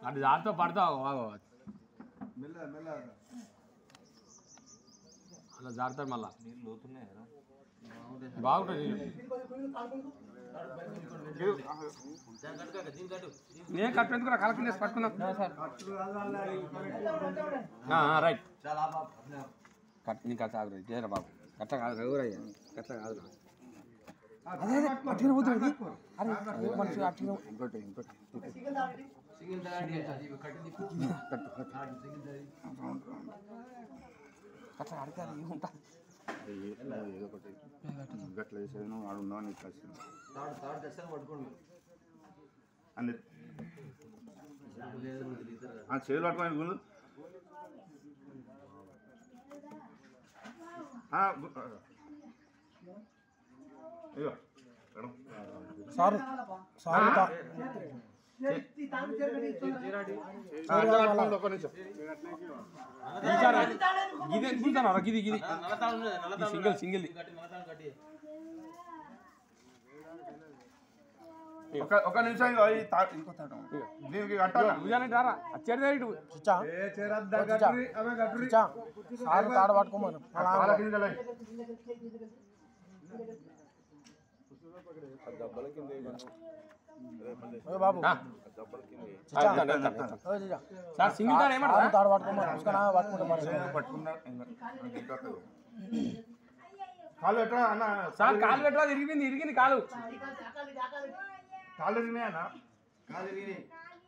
అటు దాంతో పడతావు బాగా మెల్ల మెల్ల అలా జారుతాడు మళ్ళా నీళ్ళు లోతున్నాయి కదా బాగుంటుంది నీళ్ళు. నేను కట్టేందుకు నా కలెక్షన్ చేసి పట్టుకున్నా ఆ, ఆ, రైట్ చాలా బాబు కట్ నీకు అట్లా ఆగు చేయరా బాబు అట్లా కాదు ఎవరయ్యా అట్లా కాదు ఇంకోటి ఇంకోటి సింగిల్ దాడి అది కట్టి సింగిల్ దాడి అట్లా అడితే అది ఉంటుంది ఏదో ఒకటి గట్ల చేసేది వాడు ఉన్నావు నీకు కలిసి తాడు తాడు తెస్తాను పట్టుకోండి అన్ని లేదు తెలియదు ఆ చేతులు పట్టుకోండి గుండు ఆ, గు- ఇగో మేడం. సార్ సార్ ఆ, అట్లా పట్టుకోండి, ఒక్క నిమిషం. ఇది చూస్తాను ఇది ఇది నల్లతాడు నల్లతాడు సింగిల్ సింగిల్ కట్టి నల్లతాడు కట్టి ఒక ఒక నిమిషం ఇగో, ఈ తా- ఇంకో తాటం. దీనికి కట్టాలా భుజానికి రారా వచ్చేది ఇటు చిచ్చా చిచ్చా సార్ తాడు పట్టుకోమను అలా కాళ్ళ కింద లే. ఓ బాబు ఆ, చిచ్చా వెళ్తాను, వెళ్తాను, వెళ్తాను. ఓ చిచ్చా సార్ సింగిల్ తాడు సార్ ఏమంటారా తాడు పట్టుకోమను చూసుకున్నా పట్టుకుంటా మరి పట్టుకున్నా ఇంకా- ఇంకా ఇంకా కాదు. కాళ్ళు ఎట్లా అన్న సార్ కాలు పెట్టరా ఇరిగింది ఇరిగింది కాలు కాళ్ళు ఎరిగినాయి అన్న కాదు విని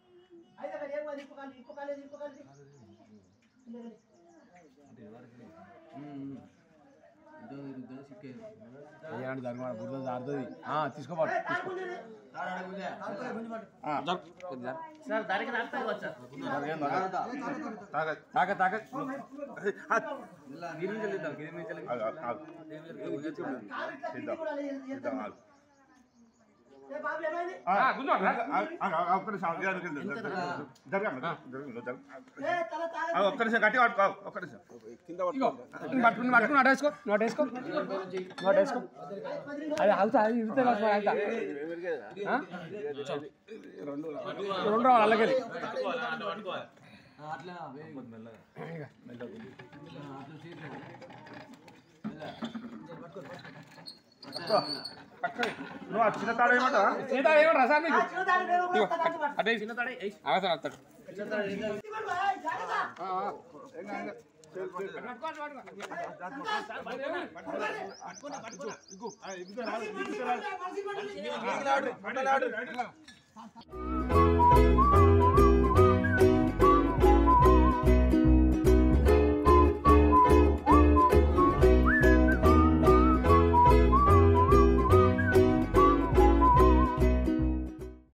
అయ్యాడు జరిగిన బుర్ర జారుతుంది తీసుకోబాటు తాడు అడుగులే సార్ దానికి తాగ తాక తాక గిరి నుంచి వెళ్తాం గిరి నుంచి వెళ్ళి ఆగు, ఆగు, ఆగు. సిద్ధం సిద్ధం ఆగు. ఆ, ఆ, కూర్చో అన్న. ఆగు, ఆగు, ఆగు, ఒక్క నిమిషం ఆగు, జరగండి, జరగండి, జరగండి, జరగండి, జరగండి, జరగండి. ఆగు, ఒక్క నిమిషం గట్టి పట్టుకో ఆగు, ఒక్క నిమిషం ఇగో పట్టుకుని పట్టుకుని అటు వేసుకో నువ్వు అటు వేసుకో నువ్వు అటు వేసుకో అది అవుతా అది ఇరుతే కాదు మరి అంతా ఆ? రెండు రావాలి అలాగే అట్లా మెల్లగా పట్టుకో. నువ్వు ఆ చిన్న తాడు ఏమంటావా సీత ఏమన్నా సార్ మీకు ఇగో, అటు వేసి. ఆగతాడు అత్తాడు పట్టుకో.